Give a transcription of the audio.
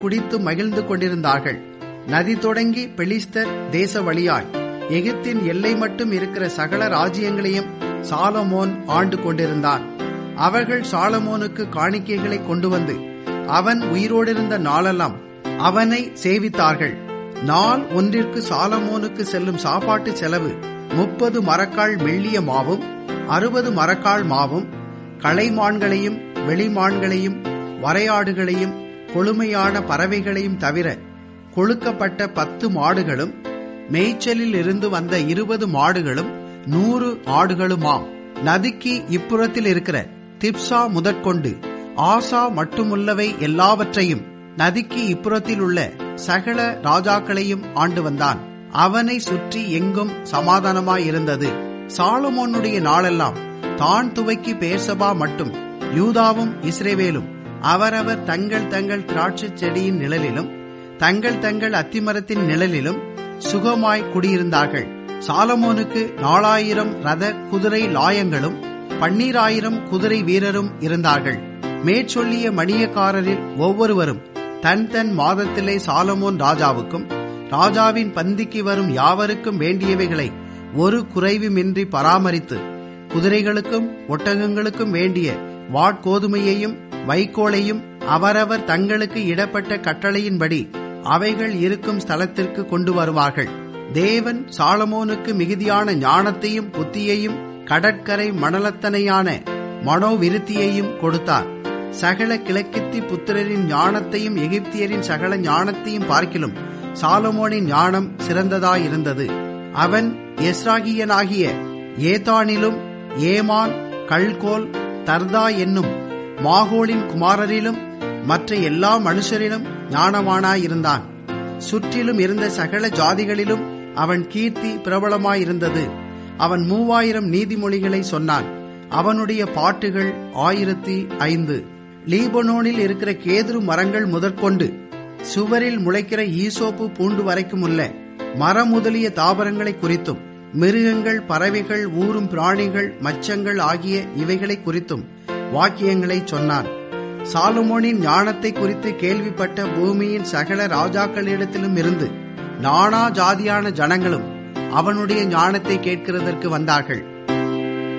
குடித்து மகிழ்ந்து கொண்டிருந்தார்கள் நதி தொடங்கி பெலிஸ்தர் தேச வழியாய் எகிப்தின் எல்லை மட்டும் இருக்கிற சகல ராஜ்யங்களையும் சாலமோன் ஆண்டு கொண்டிருந்தான் அவர்கள் சாலமோனுக்கு காணிக்கைகளை கொண்டு வந்து அவன் உயிரோடிருந்த நாளெல்லாம் அவனை சேவித்தார்கள் நாள் ஒன்றிற்கு சாலமோனுக்கு செல்லும் சாப்பாட்டு செலவு முப்பது மரக்கால் மெல்லிய மாவும் அறுபது மரக்கால் மாவும் களைமான்களையும் வெளிமான்களையும் வரையாடுகளையும் கொழுமையான பறவைகளையும் தவிர கொழுக்கப்பட்ட பத்து மாடுகளும் மேய்ச்சலில் இருந்து வந்த இருபது மாடுகளும் நூறு ஆடுகளுமாம் நதிக்கு இப்புறத்தில் இருக்கிற திப்சா முதற்கொண்டு ஆசா மட்டுமுள்ளவை எல்லாவற்றையும் நதிக்கு இப்புறத்தில் உள்ள சகல ராஜாக்களையும் ஆண்டு வந்தான் அவனை சுற்றி எங்கும் சமாதானமாயிருந்தது சாலமோனுடைய நாளெல்லாம் தான் துவக்கி பேர்சபா மட்டும் யூதாவும் இஸ்ரேவேலும் அவரவர் தங்கள் தங்கள் திராட்சை செடியின் நிழலிலும் தங்கள் தங்கள் அத்திமரத்தின் நிழலிலும் சுகமாய் குடியிருந்தார்கள் சாலமோனுக்கு நாலாயிரம் ரத குதிரை லாயங்களும் பன்னீராயிரம் குதிரை வீரரும் இருந்தார்கள் மேற்சொல்லிய மணியக்காரரில் ஒவ்வொருவரும் தன் தன் மாதத்திலே சாலமோன் ராஜாவுக்கும் ராஜாவின் பந்திக்கு வரும் யாவருக்கும் வேண்டியவைகளை ஒரு குறைவுமின்றி பராமரித்து குதிரைகளுக்கும் ஒட்டகங்களுக்கும் வேண்டிய வாட்கோதுமையையும் வைக்கோலையும் அவரவர் தங்களுக்கு இடப்பட்ட கட்டளையின்படி அவைகள் இருக்கும் ஸ்தலத்திற்கு கொண்டு வருவார்கள் தேவன் சாலமோனுக்கு மிகுதியான ஞானத்தையும் புத்தியையும் கடற்கரை மணலத்தனையான மனோவிருத்தியையும் கொடுத்தார் சகல கிழக்கித்தி புத்திரரின் ஞானத்தையும் எகிப்தியரின் சகல ஞானத்தையும் பார்க்கிலும் சாலமோனின் ஞானம் சிறந்ததாயிருந்தது அவன் எஸ்ராகியனாகிய ஏதானிலும் ஏமான் கல்கோல் தர்தா என்னும் மாகோலின் குமாரரிலும் மற்ற எல்லா மனுஷரிலும் ஞானவானாயிருந்தான் சுற்றிலும் இருந்த சகல ஜாதிகளிலும் அவன் கீர்த்தி பிரபலமாயிருந்தது அவன் மூவாயிரம் நீதிமொழிகளை சொன்னான் அவனுடைய பாட்டுகள் ஆயிரத்தி ஐந்து லீபனோனில் இருக்கிற கேதுரு மரங்கள் முதற்கொண்டு சுவரில் முளைக்கிற ஈசோப்பு பூண்டு வரைக்கும் உள்ள மரம் முதலிய தாவரங்களை குறித்தும் மிருகங்கள் பறவைகள் ஊறும் பிராணிகள் மச்சங்கள் ஆகிய இவைகளை குறித்தும் வாக்கியங்களை சொன்னான் சாலுமோனின் ஞானத்தை குறித்து கேள்விப்பட்ட பூமியின் சகல ராஜாக்களிடத்திலும் இருந்து நானா ஜாதியான ஜனங்களும் அவனுடைய ஞானத்தை கேட்கிறதற்கு வந்தார்கள்